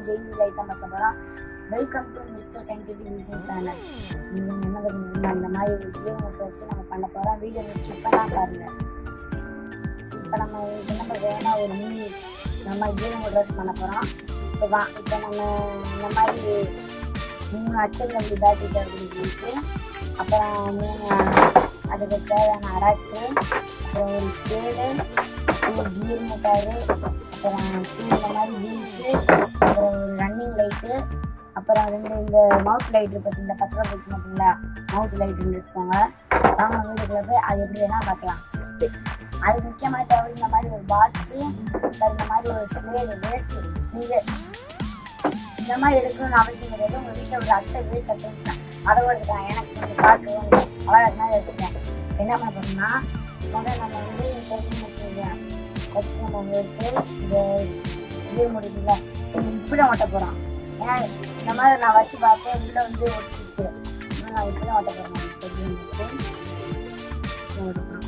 Jain light தான் பார்க்க போகிறோம் welcome to mister scientific business channel நீங்கள் என்ன பண்ணுறீங்கன்னா இந்த மாதிரி ஒரு கேம் மட்டும் வச்சு நம்ம பண்ண போகிறோம் வீடியோ ஸ்கிப் பண்ணால் பாருங்கள் இப்போ நம்ம இது என்ன பண்ணுறோம்னா ஒரு மூணு நம்ம கேம் மட்டும் வச்சு பண்ண போகிறோம் இப்போ வா இப்போ நம்ம இந்த மாதிரி மூணு அச்சல் அப்படி பேட்டரி அப்படின்னு சொல்லிட்டு அப்புறம் மூணு அதுக்கு தேவையான அடாப்டரு அப்புறம் ஒரு ஸ்கேலு ஒரு கீர் மோட்டாரு அப்புறம் two இந்த மாதிரி வீல்ஸு அப்புறம் ஒரு ரன்னிங் லைட்டு அப்புறம் ரெண்டு இந்த மவுத் லைட் இருக்கு இந்த பத்து ரூபா போட்டு பார்த்தீங்களா மவுத் லைட் ரெண்டு எடுத்துக்கோங்க வாங்க வீட்டுக்குள்ள போய் அது எப்படி வேணா பார்க்கலாம் அதுக்கு முக்கியமாக தேவை இந்த மாதிரி ஒரு பாக்ஸு இந்த மாதிரி ஒரு ஸ்லேடு வேஸ்ட்டு நீங்கள் இந்த மாதிரி எடுக்கணும்னு அவசியம் கிடையாது உங்கள் வீட்டில் ஒரு அட்டை வேஸ்ட் அட்டை இருந்துச்சுன்னா அதை கூட எடுத்துக்கலாம் எனக்கு கொஞ்சம் பார்க்க அவ்வளோ எடுத்துட்டேன் என்ன பண்ண போறோம்னா முதல்ல நம்ம வந்து கொச்சு முடிச்சு கொச்சு நம்ம வந்து எடுத்து இந்த இது முடியல இப்படி தான் ஒட்ட போகிறோம் ஏன்னா இந்த மாதிரி நான் வச்சு பார்த்தேன் உள்ள வந்து ஒட்டிச்சு அதனால நான் இப்படி தான் ஒட்ட போகிறேன் கொச்சு முடிச்சு ஒட்ட போகிறோம்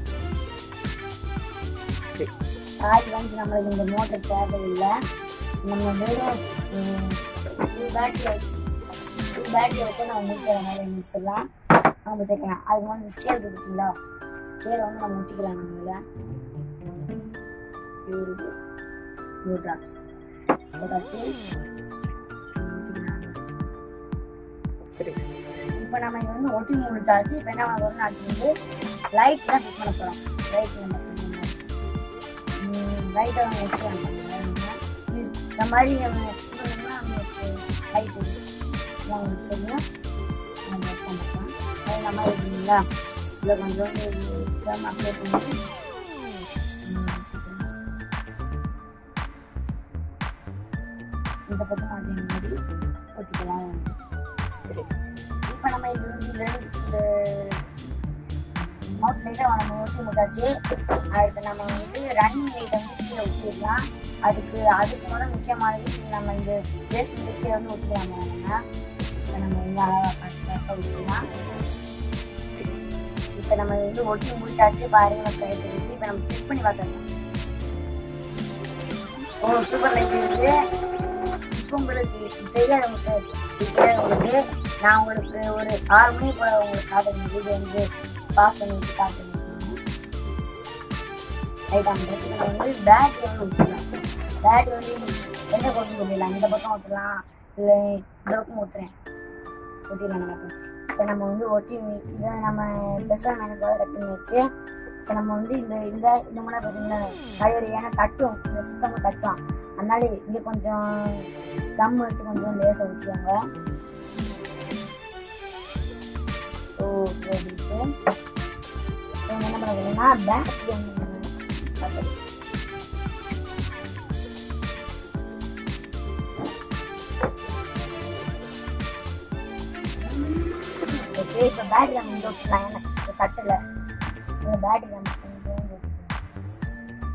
சார்ஜ் வந்து நம்மளுக்கு இந்த மோட்டர் தேவையில்லை நம்ம வெறும் டூ பேட்டரி வச்சு டூ பேட்டரி வச்சு நம்ம முடிக்கிற மாதிரி முடிச்சிடலாம் நம்ம சேர்க்கலாம் அதுக்கு வந்து ஸ்கேல் இருக்குங்களா ஸ்கேலை வந்து நம்ம முட்டிக்கலாம் நம்மள இருக்கு ப்ளூ ட்ராப்ஸ் போட்டாச்சு இப்போ நம்ம இது வந்து ஒட்டி முடிச்சாச்சு இப்போ என்ன பண்ண போறோம்னா அடுத்து வந்து லைட் தான் ஃபிக்ஸ் பண்ண போகிறோம் லைட் நம்ம லைட்டை நம்ம ஒட்டிக்கலாம் இந்த மாதிரி நம்ம பண்ணோம்னா நமக்கு லைட் நான் உங்களுக்கு சொல்லுவேன் நம்ம ஒர்க் பண்ணிக்கலாம் அது இந்த மாதிரி இருக்குங்களா இதில் கொஞ்சம் இதமாக அப்ளை பண்ணி இந்த பக்கம் அதே மாதிரி ஒட்டிக்கலாம் இப்போ நம்ம இது வந்து இந்த இந்த மவுத் லைட்டாக நம்ம ஒட்டி முட்டாச்சு அடுத்து நம்ம வந்து ரன்னிங் லைட்டை வந்து கீழே ஒட்டிடலாம் அதுக்கு அதுக்கு முதல் முக்கியமானது நம்ம இந்த பேஸ் வந்து கீழே வந்து ஒட்டிக்கலாம் நம்ம இப்போ நம்ம வந்து அழகாக கரெக்டாக ஒட்டிக்கலாம் இப்போ நம்ம வந்து ஒட்டி முடிச்சாச்சு பாருங்க கைட்டு இருக்கு இப்போ நம்ம செக் பண்ணி பார்த்துக்கலாம் ஓ சூப்பர் லைட் இருக்கு இப்போ உங்களுக்கு தெரியாது உங்களுக்கு தெரியாது உங்களுக்கு நான் உங்களுக்கு ஒரு ஆறு மணி போல உங்களுக்கு காட்டுறேன் வீடியோ வந்து பாஸ் பண்ணிட்டு காட்டுறேன் ரைட் நம்ம வந்து பேட் வந்து ஊற்றலாம் பேட் வந்து எந்த பக்கம் ஊற்றிடலாம் இந்த பக்கம் ஊற்றலாம் இல்லை இந்த பக்கம் ஊற்றுறேன் ஊற்றிடலாம் நம்ம இப்போ நம்ம வந்து ஒட்டி இதை நம்ம ப்ளஸ்ஸாக மைனஸாக கட் பண்ணி வச்சு இப்போ நம்ம வந்து இந்த இந்த இந்த மாதிரி பார்த்தீங்கன்னா கயிறு ஏன்னா தட்டும் இந்த சுத்தமாக தட்டும் அதனால இங்கே கொஞ்சம் தம் எடுத்து கொஞ்சம் லேசாக ஊற்றிக்கோங்க ஓ போயிடுச்சு இப்போ என்ன பண்ண போகிறோம்னா பேக் பார்த்து ஓகே இப்போ பேட்டரி நம்ம இங்கே வச்சுக்கலாம் எனக்கு தட்டில் இந்த பேட்டரி நம்ம கொஞ்சம் இங்க வச்சுக்கலாம்.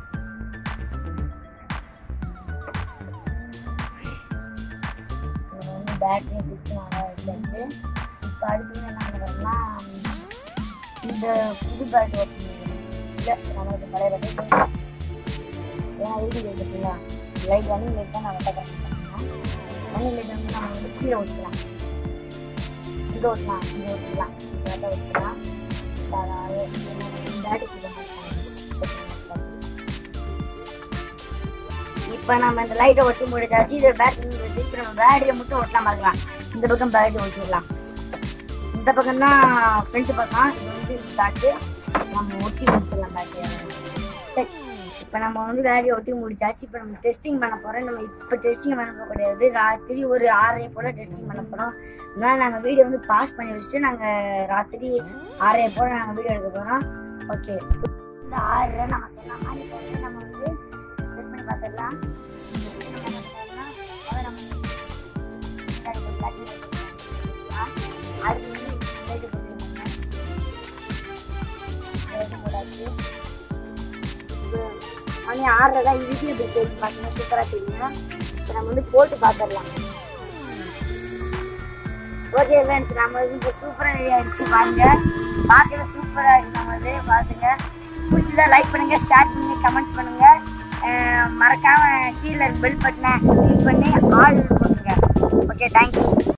நம்ம வந்து பேட்டரி பிடிச்சி நல்லா வச்சாச்சு இப்போ அடுத்து என்ன பண்ணுறோம்னா இந்த புது பேட்டரி ஓப்பன் இல்லை நம்மளுக்கு பழைய பேட்டரி ஏன்னா இருக்குது பார்த்தீங்களா லைட் ரன்னிங் லைட் தான் நான் வெட்ட கற்றுக்கிறேன் ரன்னிங் லைட் வந்து நம்ம வந்து கீழே ஊற்றலாம் இங்கே ஓட்டலாம் இங்கே ஓட்டலாம் இங்கே ஓட்டலாம் இப்போ நம்ம இந்த லைட்டை ஒட்டி முடிச்சாச்சு இது பேட்டரி வச்சு இப்போ நம்ம பேட்டரியை மட்டும் ஓட்டலாம் பார்க்கலாம் இந்த பக்கம் பேட்டரி ஓட்டிடலாம் இந்த பக்கம் தான் ஃப்ரண்ட் பக்கம் இது வந்து பேக்கு நம்ம ஒட்டி முடிச்சிடலாம் பேட்டரியை சரி இப்போ நம்ம வந்து பேட்டரியை ஒட்டி முடிச்சாச்சு இப்போ நம்ம டெஸ்டிங் பண்ண போகிறோம் நம்ம இப்போ டெஸ்டிங் பண்ண போக கிடையாது ராத்திரி ஒரு ஆறரை போல் டெஸ்டிங் பண்ண போகிறோம் அதனால நாங்கள் வீடியோ வந்து பாஸ் பண்ணி வச்சுட்டு நாங்கள் ராத்திரி ஆறரை போல் நாங்கள் வீடியோ எடுக்க போகிறோம் ஓகே இந்த ஆறரை நம்ம சொன்ன மாதிரி இப்போ வந்து நம்ம வந்து டெஸ்ட் பண்ணி பார்த்துடலாம் நம்ம என்ன பண்ணோம்னா, முதல்ல நம்ம முன்னாடி ஒரு தண்ணி வச்சுக்கலாம். அடுத்து வந்து லைட்டு போட்டுருக்கோங்க லைட்டு போட்டாச்சு இப்போ மணி ஆறரை தான் இதுக்கு இப்படி தெரியும் பார்த்தீங்கன்னா சூப்பராக தெரியும் இப்போ நம்ம வந்து போட்டு பார்த்துடலாம் ஓகே ஃப்ரெண்ட்ஸ் நம்ம வந்து இப்போ சூப்பராக ரெடி ஆயிடுச்சு பாருங்க பார்க்கவே சூப்பராக இருக்கு நம்ம வந்து பார்த்துங்க பிடிச்சதா லைக் பண்ணுங்க ஷேர் பண்ணுங்க கமெண்ட் பண்ணுங்க மறக்காம கீழே பெல் பட்டனை கிளிக் பண்ணி ஆள் போட்டுங்க ஓகே தேங்க்யூ